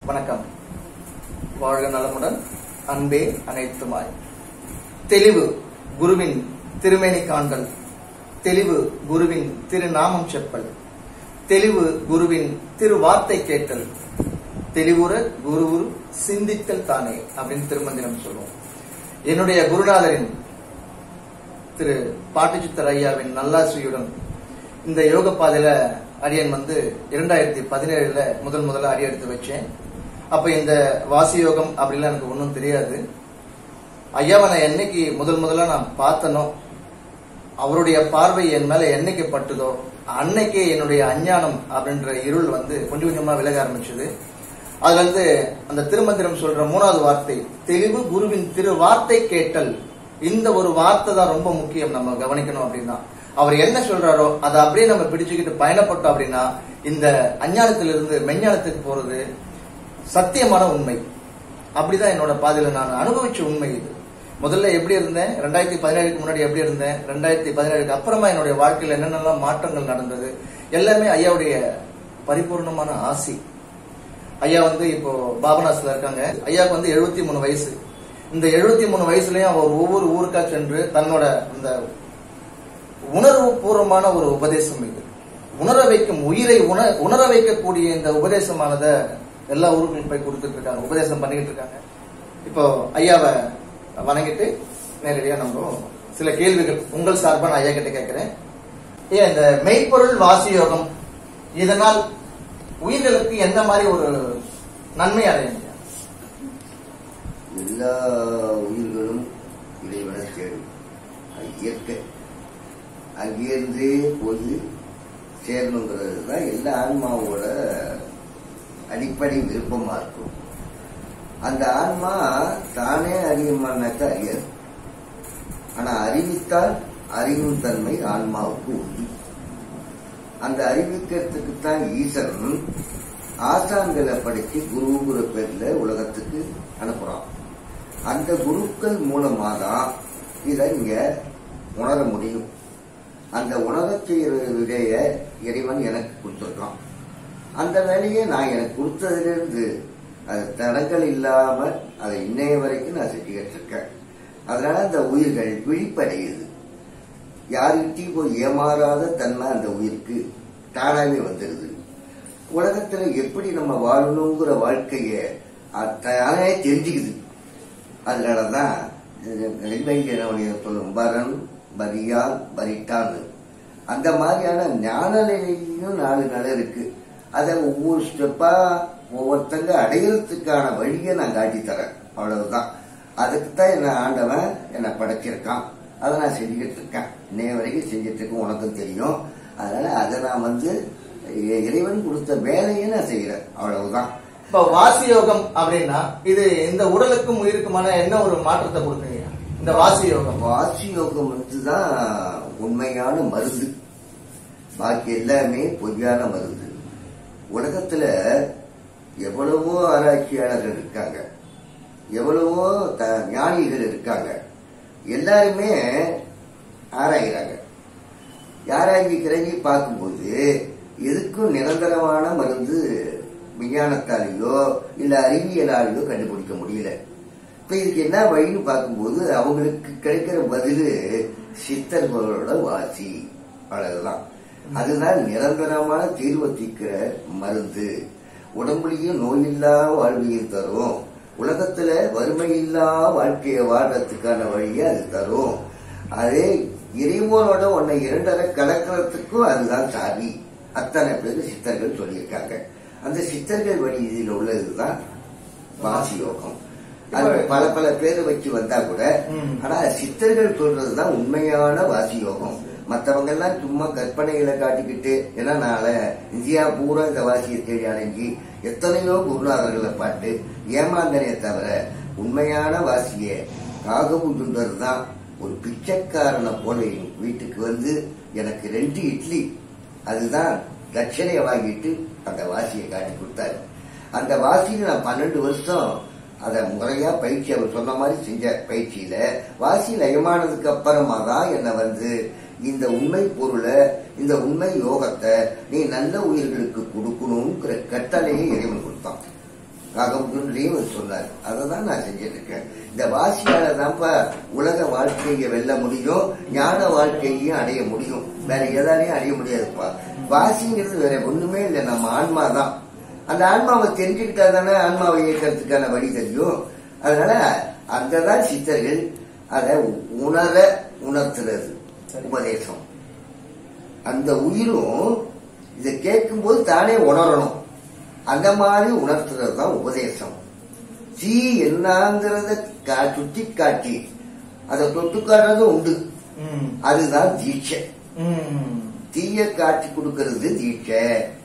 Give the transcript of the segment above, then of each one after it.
வணக்கம் வாழ்க நலமுடன் அன்பே அனைத்துமாய் தெளிவு குருவின் திருமேனி காண்தல் தெளிவு குருவின் திருநாமம் செப்பல் தெளிவு குருவின் திரு வார்த்தை கேட்டல் தெளிவுற குருவுரு சிந்தித்தல் தானே அப்படின்னு திருமந்திரம் சொல்லுவோம் என்னுடைய குருநாதரின் திரு பாட்டுச்சித்தர் ஐயாவின் நல்லாசியுடன் இந்த யோக பாதையில அடியன் வந்து இரண்டாயிரத்தி பதினேழுல முதல் முதல்ல அடி எடுத்து வச்சேன் அப்ப இந்த வாசி யோகம் அப்படிலாம் எனக்கு ஒன்றும் தெரியாது ஐயாவை நான் என்னைக்கு முதல் முதல்ல நான் பார்த்தனோ அவருடைய பார்வை என் மேல என்னைக்கு பட்டுதோ அன்னைக்கே என்னுடைய அஞ்ஞானம் அப்படின்ற இருள் வந்து கொஞ்சம் கொஞ்சமா விலக ஆரம்பிச்சது அதுல வந்து அந்த திருமந்திரம் சொல்ற மூணாவது வார்த்தை தெளிவு குருவின் திரு வார்த்தை கேட்டல் இந்த ஒரு வார்த்தை தான் ரொம்ப முக்கியம் நம்ம கவனிக்கணும் அப்படின்னா அவர் என்ன சொல்றாரோ அதை அப்படியே நம்ம பிடிச்சுக்கிட்டு பயணப்பட்டோம் அப்படின்னா இந்த அஞ்ஞானத்திலிருந்து மெஞ்ஞானத்துக்கு போறது சத்தியமான உண்மை அப்படிதான் என்னோட பாதையில நான் அனுபவிச்ச உண்மை இது முதல்ல எப்படி இருந்தேன் ரெண்டாயிரத்தி பதினேழுக்கு முன்னாடி எப்படி இருந்தேன் ரெண்டாயிரத்தி பதினேழுக்கு அப்புறமா என்னுடைய வாழ்க்கையில் என்னென்னலாம் மாற்றங்கள் நடந்தது எல்லாமே ஐயாவுடைய பரிபூர்ணமான ஆசி ஐயா வந்து இப்போ பாபநாஸ்ல இருக்காங்க ஐயாவுக்கு வந்து எழுபத்தி மூணு வயசு இந்த எழுபத்தி மூணு வயசுலயும் அவர் ஒவ்வொரு ஊருக்கா சென்று தன்னோட அந்த உணர்வு பூர்வமான ஒரு உபதேசம் இது உணர வைக்கும் உயிரை உண உணர வைக்கக்கூடிய இந்த உபதேசமானத எல்லா ஊருக்கும் போய் கொடுத்துட்டு இருக்காங்க உபதேசம் பண்ணிக்கிட்டு இருக்காங்க இப்போ ஐயாவை வணங்கிட்டு நேரடியா நம்ம சில கேள்விகள் உங்கள் சார்பா நான் ஐயா கிட்ட கேட்கிறேன் ஏன் இந்த மெய்ப்பொருள் வாசி யோகம் இதனால் உயிர்களுக்கு எந்த மாதிரி ஒரு நன்மை அடையும் எல்லா உயிர்களும் இறைவனை தேடும் அது இயற்கை அங்கிருந்தே போய் சேரணுங்கிறது தான் எல்லா ஆன்மாவோட அடிப்படை விருப்பமா இருக்கும் அந்த ஆன்மா தானே அறியுமானாக்கா அறியாது ஆனா அறிவித்தால் அறிவும் தன்மை ஆன்மாவுக்கு உண்டு அந்த அறிவிக்கிறதுக்கு தான் ஈஸ்வரன் ஆசான்களை படிச்சு குருங்கிற பேர்ல உலகத்துக்கு அனுப்புறான் அந்த குருக்கள் மூலமா தான் இதை இங்க உணர முடியும் அந்த உணரச் செய்யற விதைய இறைவன் எனக்கு கொடுத்துருக்கான் அந்த வேலையை நான் எனக்கு கொடுத்ததிலிருந்து அது தடங்கள் இல்லாம அதை இன்னைய வரைக்கும் நான் செஞ்சுக்கிட்டு இருக்கேன் அதனால அந்த உயிர்கள் விழிப்படையுது யாருக்கிட்டையும் போய் ஏமாறாத தன்மை அந்த உயிருக்கு தானாவே வந்துடுது உலகத்துல எப்படி நம்ம வாழணுங்கிற வாழ்க்கைய அது தானே தெரிஞ்சுக்குது அதனாலதான் நெல்மையினுடைய சொல்லும் வரன் வரியால் வரிட்டான்னு அந்த மாதிரியான ஞான நிலையிலும் நாலு நிலை இருக்கு அதை ஒவ்வொரு ஸ்டெப்பா ஒவ்வொருத்தங்க அடையிறதுக்கான வழியை நான் காட்டி தரேன் அவ்வளவுதான் அதுக்கு தான் என்ன ஆண்டவன் என்னை படைச்சிருக்கான் அதை நான் செஞ்சுக்கிட்டு இருக்கேன் இன்னைய வரைக்கும் செஞ்சுட்டு இருக்கேன் உனக்கும் தெரியும் அதனால அதை நான் வந்து இறைவன் கொடுத்த வேலையை நான் செய்யறேன் அவ்வளவுதான் இப்ப வாசி யோகம் அப்படின்னா இது இந்த உடலுக்கும் உயிருக்குமான என்ன ஒரு மாற்றத்தை கொடுக்குறீங்க இந்த வாசி யோகம் வாசி யோகம் வந்துதான் உண்மையான மருந்து பாக்கி எல்லாமே பொய்யான மருந்து உலகத்துல எவ்வளவோ ஆராய்ச்சியாளர்கள் இருக்காங்க எவ்வளவோ த- ஞானிகள் இருக்காங்க எல்லாருமே ஆராய்கிறாங்க ஆராய்ச்சி கிறங்கி பார்க்கும்போது எதுக்கும் நிரந்தரமான மருந்து விஞ்ஞானத்தாலேயோ இல்ல அறிவியலாலேயோ கண்டுபிடிக்க முடியல இப்ப இதுக்கு என்ன வழின்னு பார்க்கும்போது அவங்களுக்கு கிடைக்கிற பதிலு சித்தர்களோட வாசி அவ்வளவுதான் அதுதான் நிரந்தரமான தீர்வை தீர்க்கிற மருந்து உடம்புலையும் நோயில்லா வாழ்வியல் தரும் உலகத்துல வறுமையில்லா வாழ்க்கையை வாழ்றதுக்கான வழியை அது தரும் அதே இறைவனோட உன்னை இரண்டரை கலக்கிறதுக்கும் அதுதான் சாவி அத்தனை பேர் சித்தர்கள் சொல்லியிருக்காங்க அந்த சித்தர்கள் வழி இதில் உள்ளதுதான் வாசி யோகம் அது பல பல பேர் வச்சு வந்தா கூட ம். ஆனா சித்தர்கள் சொல்றதுதான் உண்மையான வாசி யோகம் மத்தவங்க எல்லாம் சும்மா கற்பனைகளை காட்டிக்கிட்டு ஏன்னா நாளை இந்தியா பூரா இந்த வாசியை தேடி அடங்கி எத்தனையோ குருநாதர்களை பாட்டு ஏமாந்தனே தவிர உண்மையான வாசிய காகபுஜுண்டர் தான் ஒரு பிச்சைக்காரனை போல என் வீட்டுக்கு வந்து எனக்கு ரெண்டு இட்லி அதுதான் தட்சணையை வாங்கிட்டு அந்த வாசியை காட்டி கொடுத்தாரு அந்த வாசியில நான் பன்னெண்டு வருஷம் அதை முறையா பயிற்சி அவர் சொன்ன மாதிரி செஞ்ச பயிற்சியில வாசி லயமானதுக்கு அப்புறமா தான் என்னை வந்து இந்த உண்மை பொருளை இந்த உண்மை யோகத்தை நீ நல்ல உயிர்களுக்கு கொடுக்கணுங்கிற கட்டளையை இறைவன் கொடுத்தான் அகம்குன்றையும் சொன்னார் அதை தான் நான் செஞ்சுட்டு இருக்கேன் இந்த வாசியால தான்ப்பா உலக வாழ்க்கையை வெல்ல முடியும் ஞான வாழ்க்கையையும் அடைய முடியும் வேற எதாலையும் அடைய முடியாதுப்பா வாசிங்கிறது வேற ஒண்ணுமே இல்லை நம்ம ஆன்மா தான் அந்த ஆன்மாவை தெரிஞ்சுக்கிட்டா தானே ஆன்மாவை இயக்கிறதுக்கான வழி தெரியும் அதனால அங்கதான் சித்தர்கள் அதை உணர உணர்த்துறது சரி. உபதேசம் அந்த உயிரும் இதை கேட்கும்போது தானே உணரணும் அந்த மாதிரி உணர்த்துறது தான் உபதேசம் தீ என்னங்கிறத கா- சுட்டி காட்டி அதை தொட்டு காட்டுறதும் உண்டு ம். அதுதான் தீட்சை ம். தீய காட்டி கொடுக்கிறது தீட்சை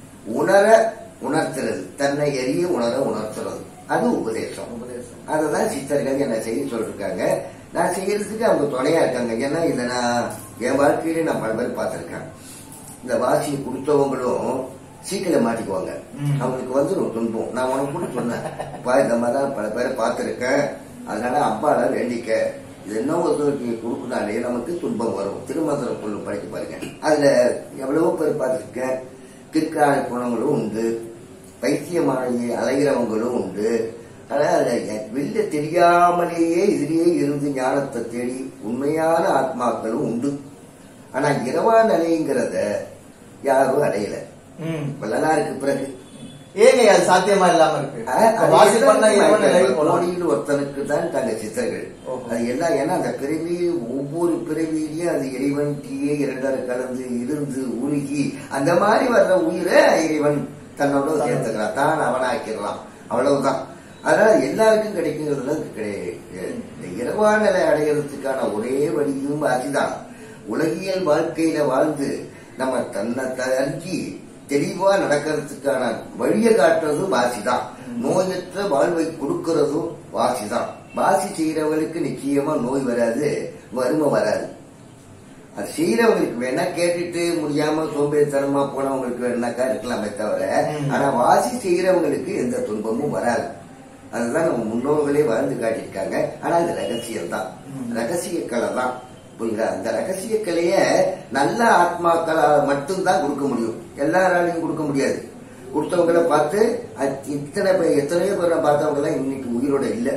உணர உணர்த்துறது தன்னை எரிய உணர உணர்த்துறது அது உபதேசம் உபதேசம் அததான் சித்தர்கள் என்ன செய்ய சொல்லிருக்காங்க நான் செய்யறதுக்கு அவங்க துணையா இருக்காங்க ஏன்னா இதை நான் என் வாழ்க்கையிலே நான் பல பேர் பார்த்திருக்கேன் இந்த வாசியை கொடுத்தவங்களும் சீக்கிரம் மாட்டிக்குவாங்க ம். அவங்களுக்கு வந்து ஒரு துன்பம் நான் உனக்கு கூட சொன்னேன் அப்பா இந்த மாதிரி தான் பல பேரை பார்த்திருக்கேன் அதனால அப்பால வேண்டிக்க இது என்ன ஒருத்தருக்கு கொடுக்குனாலே நமக்கு துன்பம் வரும் திருமந்திரம் பொருள் படிக்க பாருங்க அதுல எவ்வளவோ பேர் பார்த்திருக்கேன் கிற்கால குணங்களும் உண்டு பைத்தியமாகி அலைகிறவங்களும் உண்டு ஆனா அதுல வெளில தெரியாமலேயே இதுலயே இருந்து ஞானத்தை தேடி உண்மையான ஆத்மாக்களும் உண்டு ஆனா இரவா நிலைங்கிறத யாரும் அடையல ம். வள்ளலாருக்கு பிறகு ஏங்க அது சாத்தியமா இல்லாம இருக்கு அஹ், அது வாசி பண்ண எல்லாருக்கும் இறைவன் நிலை வாய்ப்பு. போலாம். கோடியில் ஒருத்தனுக்கு தான் தங்க சித்தர்கள் ஓஹோ. அது எல்லாம் ஏன்னா அந்த பிறவி ஒவ்வொரு பிறவியிலையும் அது இறைவன்கிட்டயே இரண்டரை கலந்து இருந்து உருகி அந்த மாதிரி வர்ற உயிரை இறைவன் தன்னோட சேர்த்துக்கிறான் தான் அவனாக்கிடலாம் அவ்வளவுதான் அதனால எல்லாருக்கும் கிடைக்குங்கிறதுல கிடையாது இந்த இரவா நிலை அடைகிறதுக்கான ஒரே வழியும் அதுதான் உலகியல் வாழ்க்கையில வாழ்ந்து நம்ம தன்னை தங்கி தெளிவா நடக்கிறதுக்கான வழியை காட்டுறதும் வாசிதான் நோயற்ற வாழ்வை கொடுக்கறதும் வாசிதான் வாசி செய்யறவங்களுக்கு நிச்சயமா நோய் வராது வறுமை வராது அது செய்யறவங்களுக்கு வேணா கேட்டுட்டு முடியாம சோம்பேறித்தனமா போனவங்களுக்கு வேணாக்கா இருக்கலாமே தவிர ம். ஆனா வாசி செய்யறவங்களுக்கு எந்த துன்பமும் வராது அதுதான் நம்ம முன்னோர்களே வாழ்ந்து காட்டியிருக்காங்க ஆனா அது ரகசியம் தான் ம். ரகசிய கலை தான் புரியுதா அந்த ரகசிய கலைய நல்ல ஆத்மாக்களால் மட்டும்தான் கொடுக்க முடியும் எல்லாராலையும் கொடுக்க முடியாது கொடுத்தவங்களை பார்த்து அத்- இத்தனை பேர் எத்தனையோ பேரை பார்த்தவங்க எல்லாம் இன்னைக்கு உயிரோட இல்ல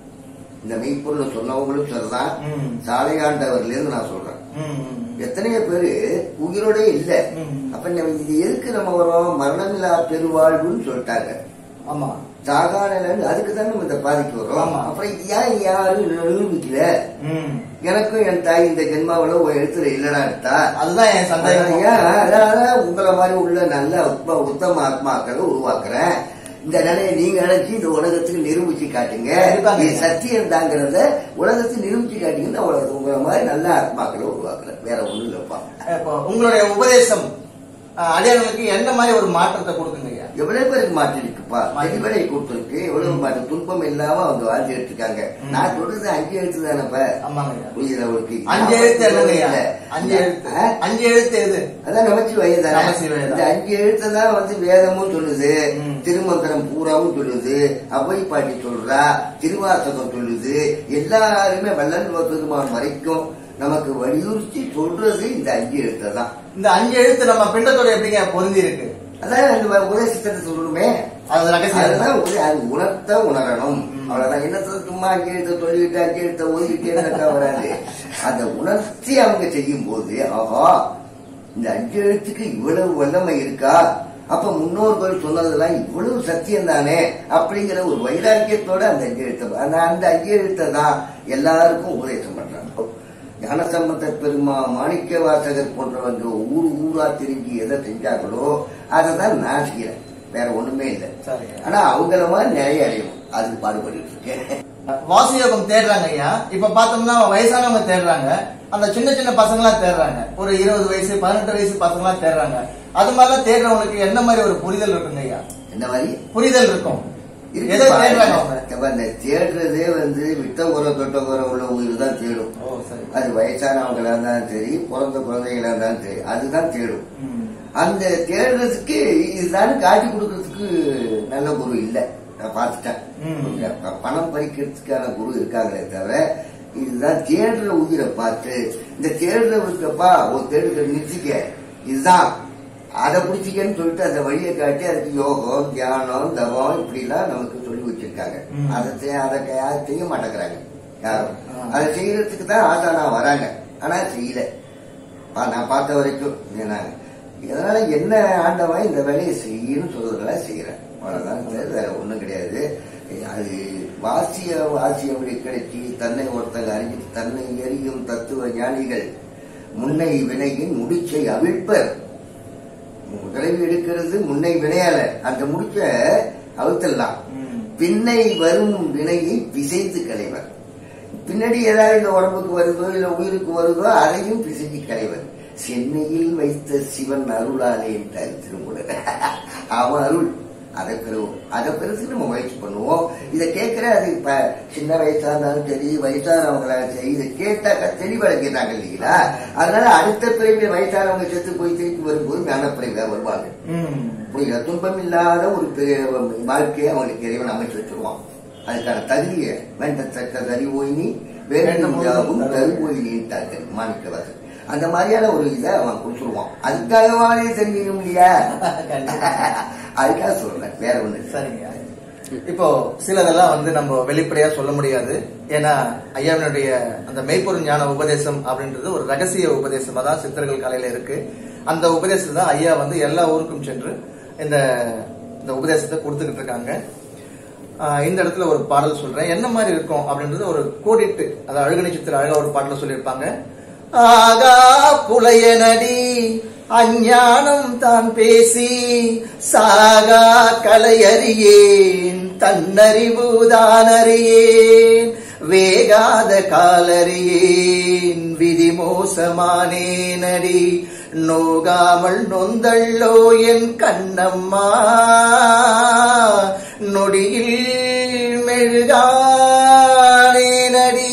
இந்த மெய்ப்பொருள் சொன்னவங்களும் சரிதான் ம். சாலையாண்டவர்ல இருந்து நான் சொல்றேன் ம், ம். எத்தனையோ பேரு உயிரோட இல்ல ம். அப்ப நம்ம இது எதுக்கு நம்ம வரோம் மரணமில்லா பெருவாழ்வுன்னு சொல்லிட்டாங்க ஆமா சாகான அதுக்கு தான் நம்ம இந்த பாதிக்கு வரோம் ஆமா. அப்புறம் இது ஏன் யாரும் நிரூபிக்கல ம். எனக்கும் என் தாய் இந்த ஜென்மாவில ஒரு எழுத்துல இல்லடா எடுத்தா அதுதான் என் சந்தேகம் அதனால உங்களை மாதிரி உள்ள நல்ல உத்தம உத்தம ஆத்மாக்களை உருவாக்குறேன் இந்த நிலையை நீங்க நினைச்சு இந்த உலகத்துக்கு நிரூபிச்சு காட்டுங்க கண்டிப்பாங்க. இது சத்தியம் தாங்கிறத உலகத்துக்கு நிரூபிச்சு காட்டுங்கன்னா உலகத்துக்கு உங்களை மாதிரி நல்ல ஆத்மாக்களை உருவாக்குறேன் வேற ஒண்ணும் இல்லப்பா இப்போ உங்களுடைய உபதேசம் அஹ், அடியார்களுக்கு எந்த மாதிரி ஒரு மாற்றத்தை கொடுக்குங்க ஐயா எவ்வளவு பேருக்கு மாற்றி இருக்குப்பா மாற்றி. தெளிவடை கொடுத்துருக்கு எவ்வளவு மாற்று துன்பம் இல்லாம அவங்க வாழ்ந்துட்டு இருக்காங்க ம். நான் சொல்றது அஞ்சு எழுத்து தானப்ப ஆமாங்க ஐயா புரியுதா உங்களுக்கு அஞ்சு எழுத்து என்னங்க ஐயா இல்ல. அஞ்சு எழுத்து ஆ? அஞ்சு எழுத்து எது அதான் நமச்சிவாய தானே நமச்சிவாய தான். இந்த அஞ்சு எழுத்து தான் வந்து வேதமும் சொல்லுது ம். திருமந்திரம் பூராவும் சொல்லுது அவை பாட்டி சொல்றா திருவாசகம் சொல்லுது எல்லாருமே வல்லன் பெருமான் வரைக்கும் நமக்கு வலியுறுத்தி சொல்றது இந்த அஞ்சு எழுத்தை தான் இந்த அஞ்சு எழுத்து நம்ம பிண்டத்தோட எப்படிங்க பொருந்தி இருக்கு அதான் அந்த உபதேசத்தை சொல்லணுமே அது ரகசியம் அதுதான் ஒரு அது உணர்த்த உணரணும் ம். அவ்வளவுதான் என்னத்த சும்மா அஞ்சு எழுத்த சொல்லிட்டு அஞ்சு எழுத்த ஒதுக்கிட்டே இருந்தா வராது அதை உணர்த்தி அவங்க செய்யும் போது ஆஹா இந்த அஞ்சு எழுத்துக்கு இவ்வளவு வல்லமை இருக்கா அப்ப முன்னோர்கள் சொன்னதெல்லாம் இவ்வளவு சத்தியம் தானே அப்படிங்கிற ஒரு வைராக்கியத்தோட அந்த அஞ்சு எழுத்த அந்த அந்த அஞ்சு எழுத்தை தான் எல்லாருக்கும் உபதேசம் பண்றாங்க ஞானசம்பந்த பெருமா மாணிக்க வாசகர் போன்றவங்க ஊர் ஊரா திரும்பி எதை செஞ்சாங்களோ அதை தான் நான் செய்யறேன் வேற ஒண்ணுமே இல்லை சரி ஆனா அவங்கள மாதிரி நிறைய அடையணும் அதுக்கு பாடுபட்டு இருக்கேன் வாசியோகம் தேடுறாங்க ஐயா இப்ப பார்த்தோம்னா வயசானவங்க தேடுறாங்க அந்த சின்ன சின்ன பசங்களா தேடுறாங்க ஒரு இருபது வயசு பதினெட்டு வயசு பசங்களா தேடுறாங்க அது மாதிரிலாம் தேடுறவங்களுக்கு என்ன மாதிரி ஒரு புரிதல் இருக்குங்க ஐயா என்ன மாதிரி புரிதல் இருக்கும் இருக்கு எதை பாருங்க. தேடுறாங்க அவங்க இப்ப இந்த தேடுறதே வந்து விட்ட உரம் தொட்ட உரம் உள்ள உயிர் தான் தேடும் ஓ சரி அது வயசானவங்களா இருந்தாலும் சரி பிறந்த குழந்தைகளா இருந்தாலும் சரி அதுதான் தேடும் ம். அந்த தேடுறதுக்கு இதுதான் காட்டி கொடுக்கறதுக்கு நல்ல குரு இல்ல நான் பார்த்துட்டேன் ம். ப- பணம் பறிக்கிறதுக்கான குரு இருக்காங்களே தவிர இதுதான் தேடுற உயிரை பார்த்து இந்த தேடுறவருக்கப்பா ஒரு தேடுகிற நிறுத்திக்க இதுதான் அதை பிடிச்சிக்கன்னு சொல்லிட்டு அந்த வழியை காட்டி அதுக்கு யோகம் தியானம் தவம் இப்படிலாம் நமக்கு சொல்லி வச்சிருக்காங்க ம். அதை செய்- அதை க- யாரும் செய்ய மாட்டேங்கிறாங்க யாரும் ஆ. அதை செய்யறதுக்கு தான் ஆசானா வராங்க ஆனா செய்யல பா- நான் பார்த்த வரைக்கும் ஏன்னாங்க இதனால என்ன ஆண்டவன் இந்த வேலையை செய்யணும்னு சொல்றதுல செய்யறேன் அவ்வளவுதான் தவிர வேற ஒண்ணும் கிடையாது அது வாசிய வாசியம் கிடைச்சி தன்னை ஒருத்தங்க அறிஞ்சு தன்னை எரியும் தத்துவ ஞானிகள் முன்னை வினையின் முடிச்சை அவிழ்ப்பர் முதலவி எடுக்கிறது முன்னை வினையால அந்த முடிச்ச அவிழ்த்தலாம் ம். பின்னை வரும் வினையை பிசைத்து களைவர் பின்னாடி ஏதாவது இந்த உடம்புக்கு வருதோ இல்ல உயிருக்கு வருதோ அதையும் பிசைஞ்சு களைவர் சென்னையில் வைத்த சிவன் அருளாலே என்றார் திருமூலர் அவன் அருள் அதை பெறுவோம் அதை பெருசு நம்ம முயற்சி பண்ணுவோம் இதை கேட்கிற அது இப்ப சின்ன வயசா இருந்தாலும் சரி வயசானவங்களாலும் சரி இதை கேட்டாக்கா தெளிவடைக்கிறாங்க இல்லைங்களா அதனால அடுத்த பிறவி வயசானவங்க செத்து போய் திருப்பி வரும்போது ஞானப்பிறவியா வருவாங்க ம். புரியுதா துன்பம் இல்லாத ஒரு பெரிய வாழ்க்கையை அவங்களுக்கு இறைவன் அமைச்சு வச்சிருவான் அதுக்கான தகுதியை வேண்டத்தக்க தறிவோயினி வேண்டும் யாவும் தருவோயினின்ட்டார்கள் மாணிக்கவாசன் அந்த மாதிரியான ஒரு இதை அவன் கொடுத்துருவான் அதுக்காகவானே தெரிஞ்சிடும் இல்லையா கண்டிப்பா. அதுக்காக சொல்றேன் வேற ஒண்ணு இல்லை. சரிங்க இப்போ சிலதெல்லாம் வந்து நம்ம வெளிப்படையா சொல்ல முடியாது ஏன்னா ஐயாவினுடைய அந்த மெய்ப்பொருள் ஞான உபதேசம் அப்படின்றது ஒரு ரகசிய உபதேசமா தான் சித்தர்கள் கலையில இருக்கு அந்த உபதேசத்தை தான் ஐயா வந்து எல்லா ஊருக்கும் சென்று இந்த இந்த உபதேசத்தை கொடுத்துக்கிட்டு இருக்காங்க ஆஹ் இந்த இடத்துல ஒரு பாடல் சொல்றேன் என்ன மாதிரி இருக்கும் அப்படின்றது ஒரு கோடிட்டு அது அழகு நட்சத்திர அழகா ஒரு பாடல சொல்லியிருப்பாங்க ஆகா புலையனடி அஞ்ஞானம் தான் பேசி சாகா கலையறியேன் தன்னறிவுதான் அறியேன் வேகாத காலறியேன் விதி மோசமானேனடி நோகாமல் நொந்தள்ளோ என் கண்ணம்மா நொடியில் மெழுகானேனடி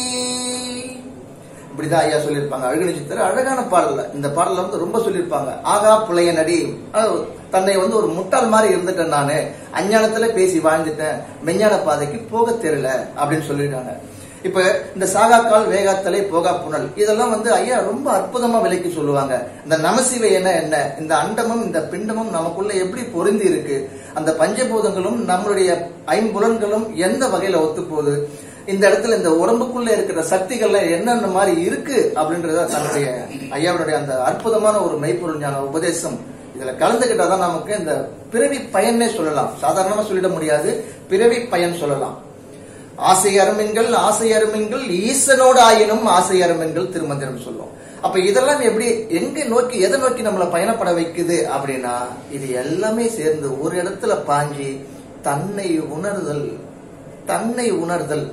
இப்படிதான் ஐயா சொல்லியிருப்பாங்க அழகு நட்சத்திரம் அழகான பாடல்ல இந்த பாடல்ல வந்து ரொம்ப சொல்லியிருப்பாங்க ஆகா புலைய நடி அதாவது தன்னை வந்து ஒரு முட்டாள் மாதிரி இருந்துட்டேன் நானு அஞ்ஞானத்துல பேசி வாழ்ந்துட்டேன் மெஞ்ஞான பாதைக்கு போக தெரியல அப்படின்னு சொல்லியிருக்காங்க இப்ப இந்த சாகாக்கால் வேகாத்தலை போகா புனல் இதெல்லாம் வந்து ஐயா ரொம்ப அற்புதமா விலைக்கு சொல்லுவாங்க இந்த நமசிவை என்ன என்ன இந்த அண்டமும் இந்த பிண்டமும் நமக்குள்ள எப்படி பொருந்தி இருக்கு அந்த பஞ்சபூதங்களும் நம்மளுடைய ஐம்புலன்களும் எந்த வகையில ஒத்து போகுது இந்த இடத்துல இந்த உடம்புக்குள்ள இருக்கிற சக்திகள்ல என்னென்ன மாதிரி இருக்கு அப்படின்றத தன்னுடைய ஐயாவுடைய அந்த அற்புதமான ஒரு மெய்ப்பொருள் ஞான உபதேசம் இதுல கலந்துகிட்டாதான் நமக்கு இந்த பிறவி பயனே சொல்லலாம் சாதாரணமா சொல்லிட முடியாது பிறவி பயன் சொல்லலாம் ஆசை அருமென்கள் ஆசை அருமென்கள் ஈசனோடு ஆயினும் ஆசை அருமென்கள் திருமந்திரம் சொல்லும் அப்ப இதெல்லாம் எப்படி எங்க நோக்கி எதை நோக்கி நம்மள பயணப்பட வைக்குது அப்படின்னா இது எல்லாமே சேர்ந்து ஒரு இடத்துல பாஞ்சி தன்னை உணர்தல் தன்னை உணர்தல்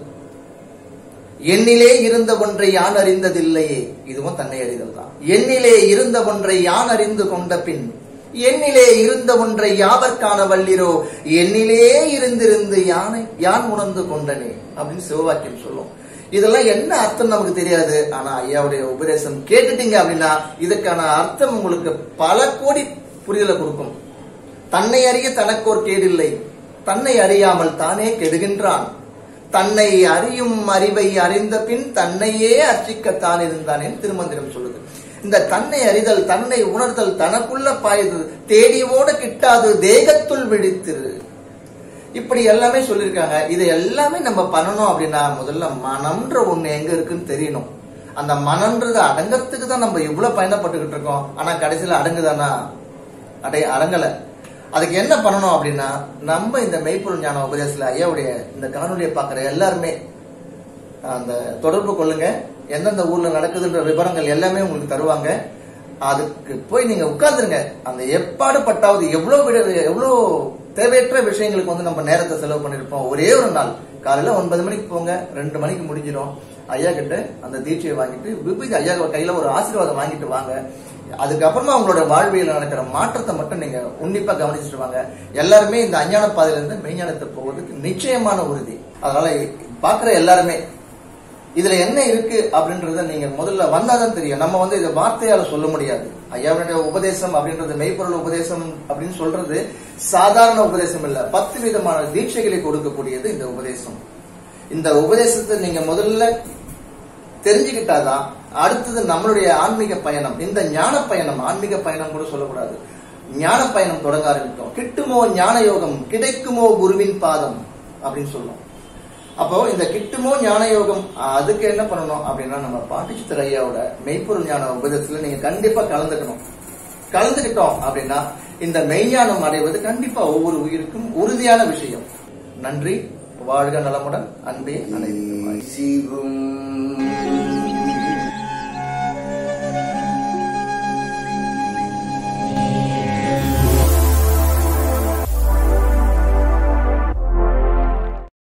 எண்ணிலே இருந்த ஒன்றை யான் அறிந்ததில்லையே இதுவும் தன்னை அறிதல் தான் எண்ணிலே இருந்த ஒன்றை யான் அறிந்து கொண்ட பின் எண்ணிலே இருந்த ஒன்றை யாவர் காண வல்லிரோ எண்ணிலே இருந்திருந்து யானை யான் உணர்ந்து கொண்டனே அப்படின்னு சிவவாக்கியம் சொல்லும் இதெல்லாம் என்ன அர்த்தம் நமக்கு தெரியாது ஆனா ஐயாவுடைய உபதேசம் கேட்டுட்டீங்க அப்படின்னா இதுக்கான அர்த்தம் உங்களுக்கு பல கோடி புரிதலை கொடுக்கும் தன்னை அறிய தனக்கோர் கேடில்லை தன்னை அறியாமல் தானே கெடுகின்றான் தன்னை அறியும் அறிவை அறிந்த பின் தன்னையே அர்ச்சிக்கத்தான் இருந்தானே திருமந்திரம் சொல்லுது இந்த தன்னை அறிதல் தன்னை உணர்தல் தனக்குள்ள பாயுது தேடியோட கிட்டாது தேகத்துள் விழித்திரு இப்படி எல்லாமே சொல்லியிருக்காங்க இது எல்லாமே நம்ம பண்ணணும் அப்படின்னா முதல்ல மனம்ன்ற ஒண்ணு எங்க இருக்குன்னு தெரியணும் அந்த மனம்ன்றது அடங்கறதுக்கு தான் நம்ம இவ்வளவு பயணப்பட்டுக்கிட்டு இருக்கோம் ஆனா கடைசியில அடங்குதானா அடைய அடங்கல அதுக்கு என்ன பண்ணணும் அப்படின்னா நம்ம இந்த மெய்ப்பொருள் ஞான உபதேசத்துல ஐயாவுடைய இந்த காணொலியை பார்க்குற எல்லாருமே அந்த தொடர்பு கொள்ளுங்க எந்தெந்த ஊர்ல நடக்குதுன்ற விவரங்கள் எல்லாமே உங்களுக்கு தருவாங்க அதுக்கு போய் நீங்க உட்கார்ந்துருங்க அந்த எப்பாடு பட்டாவது எவ்வளவு விட- எவ்வளவு தேவையற்ற விஷயங்களுக்கு வந்து நம்ம நேரத்தை செலவு பண்ணிருப்போம் ஒரே ஒரு நாள் காலையில ஒன்பது மணிக்கு போங்க ரெண்டு மணிக்கு முடிஞ்சிடும் ஐயா கிட்ட அந்த தீட்சையை வாங்கிட்டு விபூதி ஐயா கையில ஒரு ஆசீர்வாதம் வாங்கிட்டு வாங்க அதுக்கப்புறமா உங்களோட வாழ்வியல் நடக்கிற மாற்றத்தை மட்டும் நீங்க உன்னிப்பா கவனிச்சுட்டு வாங்க எல்லாருமே இந்த அஞ்ஞான பாதையில இருந்து மெய்ஞானத்தை போவதற்கு நிச்சயமான உறுதி அதனால பாக்குற எல்லாருமே இதுல என்ன இருக்கு அப்படின்றத நீங்க முதல்ல வந்தாதான் தெரியும் நம்ம வந்து இதை வார்த்தையால சொல்ல முடியாது ஐயாவுடைய உபதேசம் அப்படின்றது மெய்ப்பொருள் உபதேசம் அப்படின்னு சொல்றது சாதாரண உபதேசம் இல்ல பத்து விதமான தீட்சைகளை கொடுக்கக்கூடியது இந்த உபதேசம் இந்த உபதேசத்தை நீங்க முதல்ல தெரிஞ்சுக்கிட்டாதான் அடுத்தது நம்மளுடைய ஆன்மீக பயணம் இந்த ஞான பயணம் ஆன்மீக பயணம் கூட சொல்லக்கூடாது ஞான பயணம் தொடங்க ஆரம்பித்தோம் கிட்டுமோ ஞான யோகம் கிடைக்குமோ குருவின் பாதம் அப்படின்னு சொல்லுவோம் அப்போ இந்த கிட்டுமோ ஞான யோகம் அதுக்கு என்ன பண்ணணும் அப்படின்னா நம்ம பாட்டிச்சித்தர் ஐயாவோட மெய்ப்பொருள் ஞான உபதத்துல நீங்க கண்டிப்பா கலந்துக்கணும் கலந்துக்கிட்டோம் அப்படின்னா இந்த மெய்ஞானம் அடைவது கண்டிப்பா ஒவ்வொரு உயிருக்கும் உறுதியான விஷயம் நன்றி வாழ்க நலமுடன் அன்பே அனைத்து சிவும்